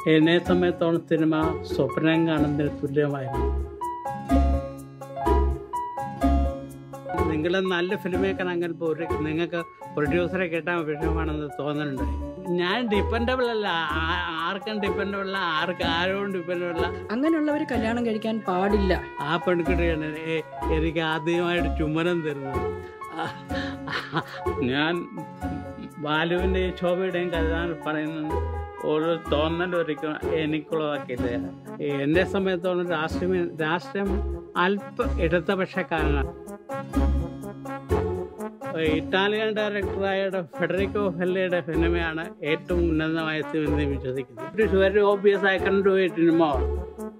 എന്നെ സമയത്തോളം സിനിമ സ്വപ്നം കാണുന്നതിന് തുല്യമായിരുന്നു നിങ്ങൾ നല്ല ഫിലിം മേക്കറാണെങ്കിൽ ഒരു നിങ്ങൾക്ക് പ്രൊഡ്യൂസറെ കിട്ടാൻ വിഷമമാണെന്ന് തോന്നലുണ്ട് ഞാൻ ഡിപ്പെൻഡബിൾ അല്ല ആ- ആർക്കും ഡിപ്പെൻഡബിൾ അല്ല ആർക്ക് ആരോടും ഡിപ്പെൻഡബിൾ അല്ല അങ്ങനെയുള്ളവർ കല്യാണം കഴിക്കാൻ പാടില്ല ആ പെൺകുട്ടിയാണ് എ- എനിക്ക് ആദ്യമായിട്ട് ചുമരം തരുന്നത് ഞാൻ ബാലുവിൻ്റെയും ശോഭയുടെയും കഥ പറയുന്നത് ഒരു തോന്നൽ ഒരിക്കലും എനിക്കുള്ളതാക്കിയില്ല എന്നെ സംബന്ധിച്ചോളം രാഷ്ട്രീയ രാഷ്ട്രീയം അല്പ ഇടതുപക്ഷക്കാരനാണ് ഇറ്റാലിയൻ ഡയറക്ടറായ ഫെഡറിക്കോ ഫെല്ലയുടെ സിനിമയാണ് ഏറ്റവും ഉന്നതമായ സിനിമ എന്ന് വിശ്വസിക്കുന്നത് it is very obvious I can do it in more